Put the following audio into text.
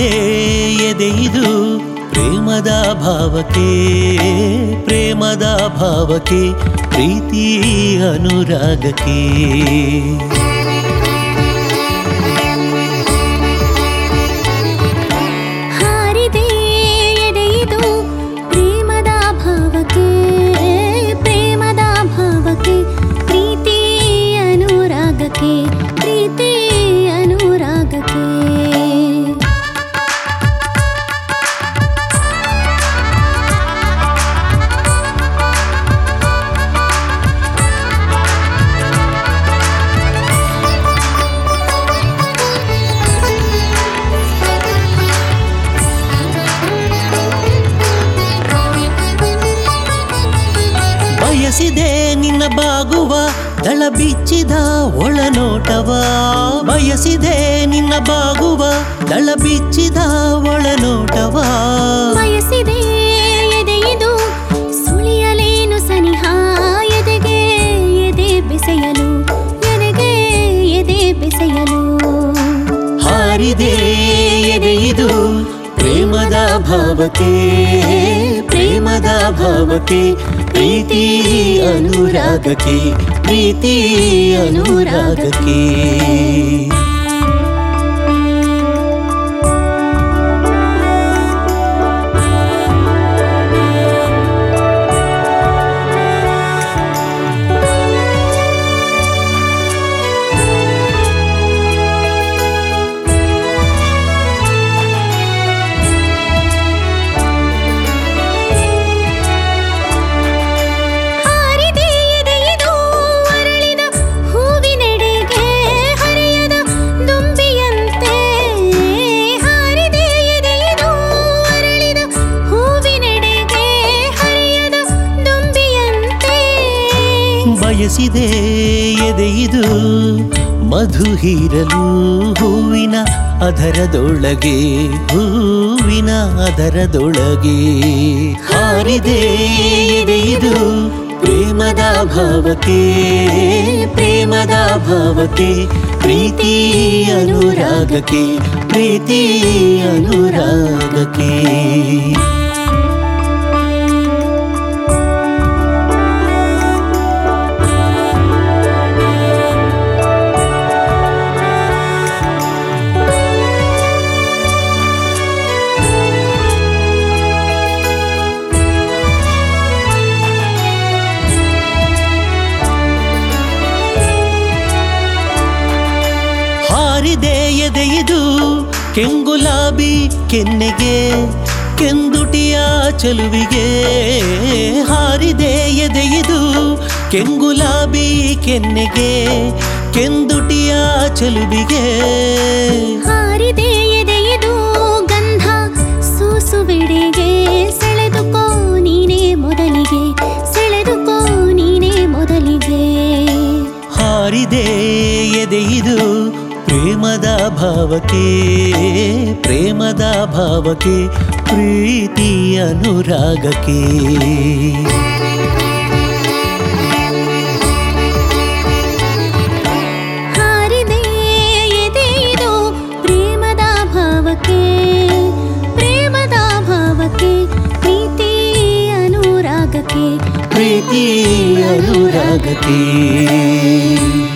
ಹಾರಿದೆ ಎದೆಯಿದು ಪ್ರೇಮದ ಭಾವಕ್ಕೆ ಪ್ರೇಮದ ಭಾವಕ್ಕೆ ಪ್ರೀತಿ ಅನುರಾಗಕ್ಕೆ ಹಾರಿದೆ ಎದೆಯಿದು ಪ್ರೇಮದ ಭಾವಕ್ಕೆ ಪ್ರೇಮದ ಭಾವಕ್ಕೆ ಪ್ರೀತಿ ಅನುರಾಗಕ್ಕೆ ಪ್ರೀತಿ ಅನುರಾಗಕ್ಕೆ ಬಯಸಿದೆ ನಿನ್ನ ಬಾಗುವ ದಳ ಬಿಚ್ಚಿದ ಒಳನೋಟವ ಬಯಸಿದೆ ನಿನ್ನ ಬಾಗುವ ದಳ ಬಿಚ್ಚಿದ ಒಳನೋಟವ ಬಯಸಿದೆ ಎದೆಯಿದು ಸುಳಿಯಲೇನು ಸನಿಹ ಎದೆಗೆ ಎದೆ ಬೆಸೆಯಲು ಎದೆಗೆ ಎದೆ ಬೆಸೆಯಲು ಹಾರಿದೆ ಎದೆಯಿದು ಪ್ರೇಮದ ಭಾವಕ್ಕೆ ಪ್ರೇಮದ ಭಾವಕ್ಕೆ ಪ್ರೀತಿ ಅನುರಾಗಕ್ಕೆ ಪ್ರೀತಿ ಅನುರಾಗಕ್ಕೆ ಹಾರಿದೆ ಎದೆಯಿದು ಅರಳಿದ ಹೂವಿನೆಡೆಗೆ ಹರಿಯದ ದುಂಬಿಯಂತೆ ಹಾರಿದೆ ಎದೆಯಿದು ಅರಳಿದ ಹೂವಿನೆಡೆಗೆ ಹರಿಯದ ದುಂಬಿಯಂತೆ ಬಯಸಿದೆ ಎದೆಯಿದು ಮಧು ಹೀರಲು ಹೂವಿನ ಅದರದೊಳಗೆ ಹೂವಿನ ಅದರದೊಳಗೆ ಹಾರಿದೆ ಎದೆಯಿದು ಪ್ರೇಮದ ಭಾವಕ್ಕೆ ಪ್ರೇಮದ ಭಾವಕ್ಕೆ ಪ್ರೀತಿ ಅನುರಾಗಕ್ಕೆ ಪ್ರೀತಿ ಅನುರಾಗಕ್ಕೆ ಹಾರಿದೆ ಎದೆಯಿದು ಕೆಂಗುಲಾಬಿ ಕೆನ್ನೆಗೆ ಕೆಂದುಟಿಯ ಚಲುವಿಗೆ ಹಾರಿದೆ ಎದೆಯಿದು ಕೆಂಗುಲಾಬಿ ಕೆನ್ನೆಗೆ ಕೆಂದುಟಿಯ ಚಲುವಿಗೆ ಹಾರಿದೆ ಎದೆಯಿದು ಗಂಧ ಸೂಸುವಿಡೆಗೆ ಸೆಳೆದುಕೋ ನೀನೇ ಮೊದಲಿಗೆ ಸೆಳೆದುಕೋ ನೀನೇ ಮೊದಲಿಗೆ ಹಾರಿದೆ ಎದೆಯಿದು ಪ್ರೇಮದ ಭಾವಕ್ಕೆ ಪ್ರೇಮದ ಭಾವಕ್ಕೆ ಪ್ರೀತಿ ಅನುರಾಗಕ್ಕೆ ಹಾರಿದೆ ಎದೆಯಿದು ಪ್ರೇಮದ ಭಾವಕ್ಕೆ ಪ್ರೇಮದ ಭಾವಕ್ಕೆ ಪ್ರೀತಿ ಅನುರಾಗಕ್ಕೆ ಪ್ರೀತಿ ಅನುರಾಗಕ್ಕೆ